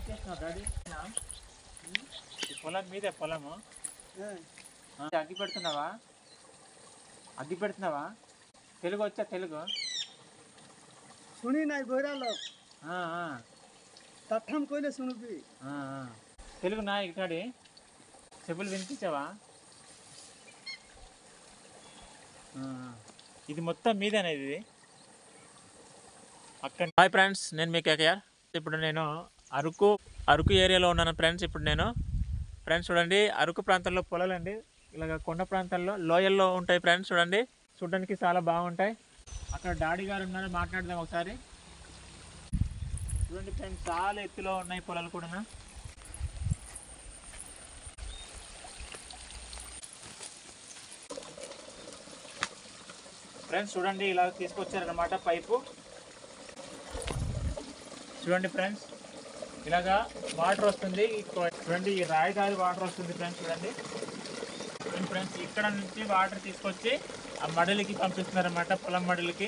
చేస్తున్నావు డాడీ ఈ పొలం మీదే పొలము ఆ, అగ్గి పెడుతున్నావా అగ్గి పెడుతున్నావా తెలుగు వచ్చా తెలుగు सुनी नहीं बोरालो ఆ, ఆ, तठम कोइले सुनबी ఆ, ఆ. తెలుగు నా ఇక్కడి చెప్పులు వినిపించావా ఆ, ఆ. ఇది మొత్తం మీదేనా ఇది అక్కడ హాయ్ ఫ్రెండ్స్ నేను మీ కేకేఆర్ ఇప్పుడు నేను అరకు అరకు ఏరియాలో ఉన్నాను ఫ్రెండ్స్ ఇప్పుడు నేను ఫ్రెండ్స్ చూడండి అరకు ప్రాంతంలో పొలాలండి ఇలాగ కొండ ప్రాంతాల్లో లోయల్లో ఉంటాయి ఫ్రెండ్స్ చూడండి చూడడానికి చాలా బాగుంటాయి అక్కడ డాడీ గారు ఉన్నారు మాట్లాడదాం ఒకసారి చూడండి ఫ్రెండ్స్ చాలా ఎత్తులో ఉన్నాయి పొలాలు కూడా ఫ్రెండ్స్ చూడండి ఇలా తీసుకొచ్చారనమాట పైపు చూడండి ఫ్రెండ్స్ ఇలాగా వాటర్ వస్తుంది ఇక్క- చూడండి ఈ రాయి దారి వాటర్ వస్తుంది ఫ్రెండ్స్ చూడండి చూడండి ఫ్రెండ్స్ ఇక్కడ నుంచి వాటర్ తీసుకొచ్చి ఆ మడలికి పంపిస్తున్నారన్నమాట పొలం మడలికి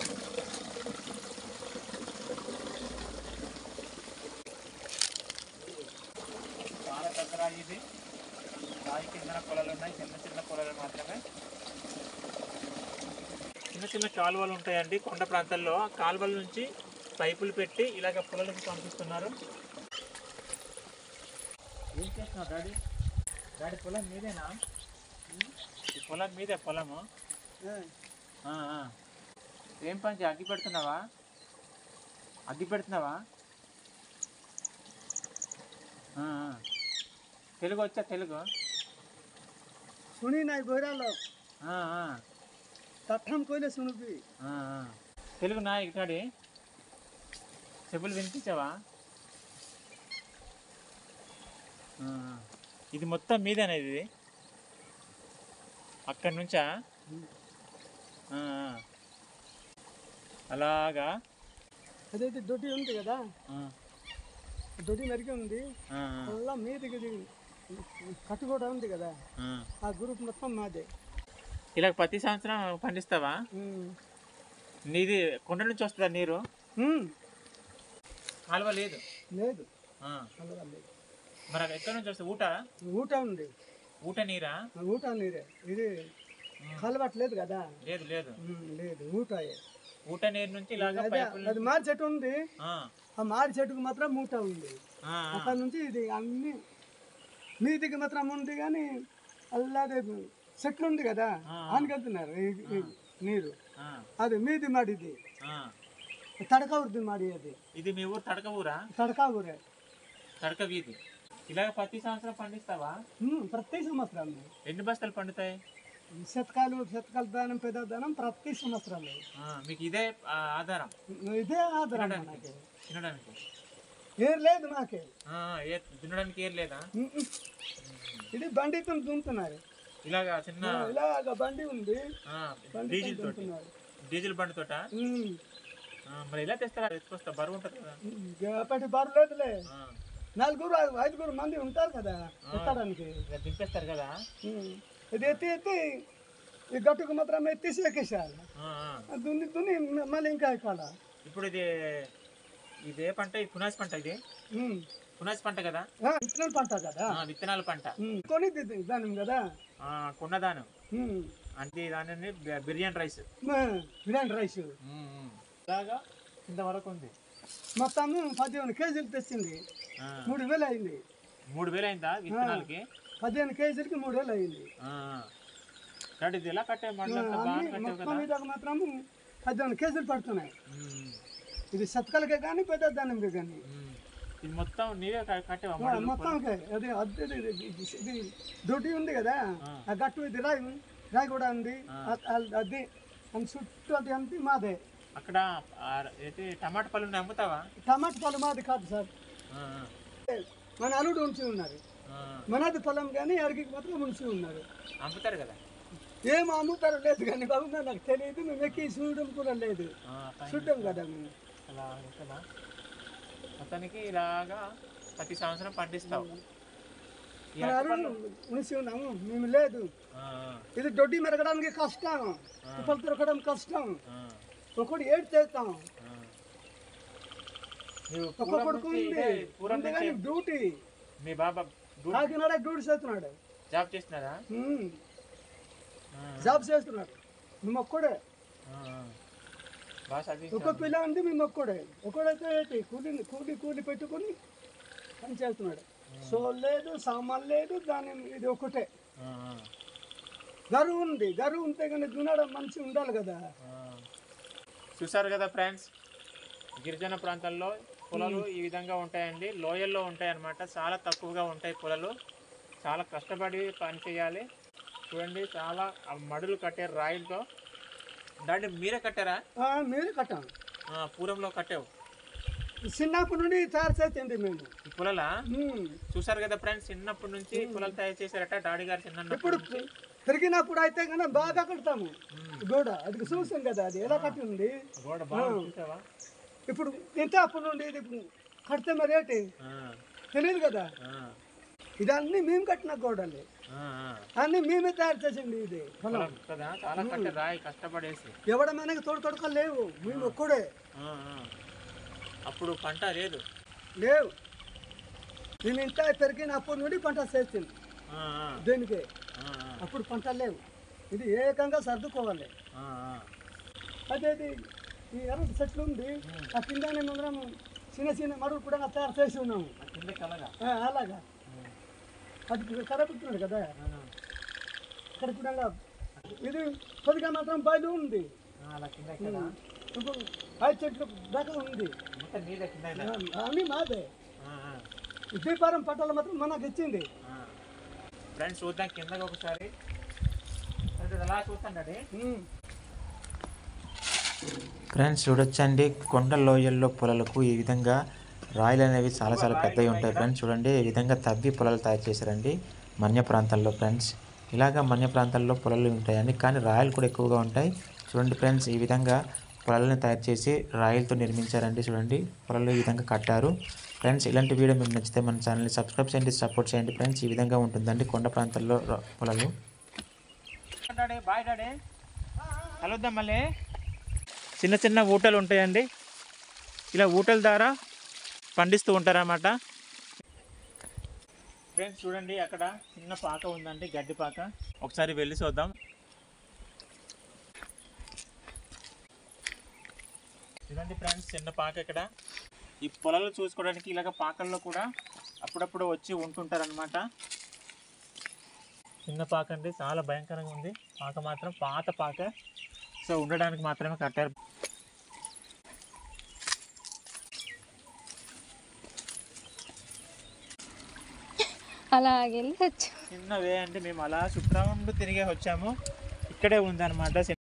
చాలా పెద్ద రాయి ఇది రాయి కింద పొలాలు ఉన్నాయి చిన్న చిన్న పొలాలు మాత్రమే చిన్న చిన్న కాలువలు ఉంటాయండి కొండ ప్రాంతాల్లో ఆ కాలువల నుంచి పైపులు పెట్టి ఇలాగ పొలాలకు పంపిస్తున్నారు ఏం చేస్తున్నావు డాడీ డాడీ పొలం మీదేనా ఈ పొలం మీదే పొలము ఆ, ఆ. ఏం పని చేయ- అగ్గి పెడుతున్నావా అగ్గి పెడుతున్నావా ఆ, ఆ. తెలుగు వచ్చా తెలుగు सुनी नहीं बोरालो ఆ, ఆ. तठम कोइले सुनबी ఆ, ఆ. తెలుగు నా ఇక్కడి చెప్పులు వినిపించావా ఆ, ఆ. ఇది మొత్తం మీదేనా ఇది అక్కడి నుంచా ఆ, ఆ. అలాగా అదైతే దొడ్డి ఉంది కదా ఆ, దొడ్డి నరికి ఉంది ఆ, ఆ, అలా మీదకి ఇది కట్టు కూడా ఉంది కదా ఆ. ఆ గ్రూప్ మొత్తం మాదే ఇలా ప్రతి సంవత్సరం పండిస్తావా ఉమ్. నీది కొండ నుంచి వస్తుందా నీరు ఉమ్. కాలువ లేదు లేదు ఆ. అలా లేదు మరి అది ఎక్కడి నుంచి వస్తుంది ఊట ఊట ఉంది ఊట నీరా ఆ ఊట నీరే ఇది కలవట్లేదు కదా లేదు లేదు ఉమ్, లేదు ఊటయే ఊట నీరు నుంచి ఇలాగ అదే పైపులు అది మారి చెట్టు ఉంది ఆ, ఆ మారి చెట్టుకు మాత్రం మూట ఉంది ఆ, ఆ. అక్కడ నుంచి ఇది అన్ని మీదికి మాత్రం ఉంది కానీ అల్లాదే చెట్లు ఉంది కదా ఆ. ఆనకెళ్తున్నారు ఈ- ఈ నీరు ఆ, అది మీది మాడిది ఆ. తడక ఊరిది మాడి అది ఇది మీ ఊరు తడక ఊరా తడక ఊరే తడక వీధి ఇలాగ ప్రతి సంవత్సరం పండిస్తావా ఉమ్, ప్రతి సంవత్సరం ఎన్ని బస్తాలు పండుతాయి శతకాలు శతకాల దానం పెద్ద దానం ప్రతి సంవత్సరం ఆ, మీకు ఇదే ఆ, ఆధారం ఇదే ఆధారం మనకి తినడానికి ఏం లేదు మాకే ఆ, ఏ తినడానికి ఏం లేదా ఉమ్, ఉమ్. ఇది బండితో దుంతున్నారు ఇలాగా చిన్న ఇలాగ బండి ఉంది ఆ, బండితో డీజిల్ తోటి దుంతున్నారు డీజిల్ బండి తోట ఉమ్. మరి ఎలా తెస్తారా ఎత్తుకొస్తా బరువు ఉంటుంది కదా అప్పటి బరు లేదులే ఆ, నలుగురు ఐదుగురు మంది ఉంటారు కదా ఎత్తడానికి ఇలా దింపేస్తారు కదా ఉమ్. ఇది ఎత్తి ఎత్తి ఈ గట్టుకు మాత్రం ఎత్తేసి ఎక్కేసేయాలి ఆ, ఆ. అది దున్ని దున్ని మళ్ళీ ఇంకా ఎక్కాల ఇప్పుడు ఇది ఇది ఏ పంట ఇది పునాసి పంట ఇది ఉమ్. పునాసి పంట కదా ఆ, విత్తనాలు పంట కదా ఆ, విత్తనాల పంట ఉమ్. కొని ది- దాని కదా ఆ, కొన్నదాను ఉమ్. అంటే దానిని బి- బిర్యానీ రైస్ ఆ, బిర్యానీ రైస్ ఇలాగా ఇంతవరకు ఉంది మొత్తం పదిహేను కేజీలు తెచ్చింది ఆ, మూడు వేలు అయింది మూడు వేలు అయిందా విత్తనాలకి పదిహేను కేజీలకి మూడు వేలు అయింది ఆ, కాబట్టి ఇది ఎలా కట్టే మండలంతా బాగా అన్ని కట్టావు మొత్తం కదా మీద మాత్రం పదిహేను కేజీలు పడుతున్నాయి ఉమ్, ఇది సత్కలకే కానీ పెద్ద దానికే కానీ ఉమ్. ఇది మొత్తం నీవే క- కట్టావా ఆ, మడులు? మొత్తం అది అది ఇది- ఇది- ఇది దొడ్డి ఉంది కదా ఆ. ఆ గట్టు ఇది రాయి రాయి కూడా ఉంది ఆ. అ- అ- అది అని చుట్టూ అది అంతే మాదే అక్కడ ఆ, అయితే టమాటా పళ్ళు ఉన్నాయి, అమ్ముతావా టమాటా పొలం మాది కాదు సార్ ఆ, మన అల్లుడు ఉంచి ఉన్నారు ఆ, మనది పొలం కానీ అడిగి మాత్రం ఉంచి ఉన్నారు అమ్ముతారు కదా ఏం అమ్ముతారో లేదు కానీ బాబు నాకు తెలియదు మేము ఎక్కి చూడడం కూడా లేదు ఆ, పైన చూడడం కదా మేము అలా ఉంటుందా మొత్తానికి ఇలాగా ప్రతి సంవత్సరం పండిస్తావు ఈ మన అరటి అల్లుడు పళ్ళు- ఉంచి ఉన్నాము మేము లేదు ఆ, ఇది దొడ్డి మెరగడానికి కష్టం ఆ. కుప్పలు దొరకడం కష్టం ఆ, ఒకటి ఏడు చేస్తాం ఆ. నీవు ఒక్క పూర్వం కొడుకు నుంచి ఉంది ఇదే పూర్వం ఉంది నుంచి కానీ డ్యూటీ మీ బాబా డ్యూ- కాకినాడ డ్యూటీ చేస్తున్నాడు జాబ్ చేస్తున్నారా ఉమ్. ఆ, జాబ్ చేస్తున్నాడు మేము ఒక్కడే ఆ, ఆ. బాగా చదివించారు. ఒక్క పిల్ల ఉంది మేము ఒక్కడే ఒక్కడైతే ఏంటి కూలి కూలి కూలి పెట్టుకొని పని చేస్తున్నాడు సో లేదు సామాన్ లేదు దాని ఇది ఒకటే ఆ, ఆ, గరువు ఉంది గరువు ఉంటే కానీ దున్నడం మంచి ఉండాలి కదా ఆ. చూసారు కదా ఫ్రెండ్స్ గిరిజన ప్రాంతాల్లో పొలాలు ఈ విధంగా ఉంటాయండి లోయల్లో ఉంటాయి అన్నమాట చాలా తక్కువగా ఉంటాయి పొలాలు చాలా కష్టపడి పని చేయాలి చూడండి చాలా ఆ మడులు కట్టారు రాయిలతో దాన్ని మీరే కట్టారా ఆ, మీరే కట్టాం ఆ, పూర్వంలో కట్టావు చిన్నప్పటి నుండి తయారు చేసింది మేము ఈ పొలాలా ఉమ్. చూసారు కదా ఫ్రెండ్స్ చిన్నప్పటి నుంచి పొలాలు తయారు చేశారట డాడీ గారు చిన్న ఇప్పుడు పెరిగినప్పుడు అయితే కన్నా బాగా కడతాము గోడ అది చూసాం కదా అది ఎలా కట్టి ఉంది గోడ బాగా చూసావా ఇప్పుడు ఇంత అప్పటి నుండి ఇది కడితే మరి ఏంటి ఆ, తెలియదు కదా ఆ, ఇదన్నీ మేము కట్టిన గోడలే ఆ, ఆ. అన్నీ మేమే తయారు చేసింది ఇది పొలం పొలం కదా చాలా కట్టారు రాయి కష్టపడేసి ఎవడ మనకి తోడు తొడక లేవు మేము ఒక్కడే ఆ, ఆ. అప్పుడు పంట లేదు లేవు నేను ఇంత పెరిగినప్పటి నుండి పంట చేసింది ఆ, ఆ, దేనికి ఆ, ఆ, అప్పుడు పంట లేవు ఇది ఏకంగా సర్దుకోవాలి ఆ, ఆ. అదే ఇది ఈ ఎర్ర చెట్లు ఉంది ఆ కిందనే మనం చిన్న చిన్న మడుగు కూడా తయారు చేసి ఉన్నాము ఆ కింద కలగా ఆ, అలాగా అది కరపుతున్నాడు కదా ఇక్కడ కూడా ఇది కొద్దిగా మాత్రం బయలు ఉంది ఆ, అలా కింద కదా ఇప్పుడు ఐదు చెట్లు దాకా ఉంది మొత్తం నీదే కింద ఇలా. ఆ, అన్నీ మాదే ఆ, ఆ, ఈ దీపారం పట్టాలు మాత్రం మనకు ఇచ్చింది ఆ. ఫ్రెండ్స్ చూద్దాం కిందకి ఒకసారి అంటే అలా చూస్తాండి ఉమ్. ఫ్రెండ్స్ చూడొచ్చండి కొండ లోయల్లో పొలాలకు ఈ విధంగా రాయలు అనేవి చాలా చాలా పెద్దవి ఉంటాయి ఫ్రెండ్స్ చూడండి ఈ విధంగా తవ్వి పొలాలు తయారు చేశారండి మన్య ప్రాంతాల్లో ఫ్రెండ్స్ ఇలాగ మన్య ప్రాంతాల్లో పొలాలు ఉంటాయండి కానీ రాయలు కూడా ఎక్కువగా ఉంటాయి చూడండి ఫ్రెండ్స్ ఈ విధంగా పొలాలను తయారు చేసి రాయలతో నిర్మించారండి చూడండి పొలాలు ఈ విధంగా కట్టారు ఫ్రెండ్స్ ఇలాంటి వీడియో మీకు నచ్చితే మన ఛానల్ని సబ్స్క్రైబ్ చేయండి సపోర్ట్ చేయండి ఫ్రెండ్స్ ఈ విధంగా ఉంటుందండి కొండ ప్రాంతాల్లో ర- పొలాలు డాడీ బాయ్ డాడీ కలుద్దాం మళ్ళీ చిన్న చిన్న ఊటలు ఉంటాయండి ఇలా ఊటల ద్వారా పండిస్తూ ఉంటారన్నమాట ఫ్రెండ్స్ చూడండి అక్కడ చిన్న పాక ఉందండి గడ్డి పాక ఒకసారి వెళ్ళి చూద్దాం చూడండి ఫ్రెండ్స్ చిన్న పాక ఇక్కడ ఈ పొలాలు చూసుకోవడానికి ఇలాగ పాకల్లో కూడా అప్పుడప్పుడు వచ్చి ఉంటుంటారనమాట చిన్న పాక అండి చాలా భయంకరంగా ఉంది పాక మాత్రం పాత పాక సో ఉండడానికి మాత్రమే కట్టారు అలాగే వెళ్ళి వచ్చాం చిన్న వే అంటే మేము అలా చుట్టూ తిరిగే వచ్చాము ఇక్కడే ఉందన్నమాట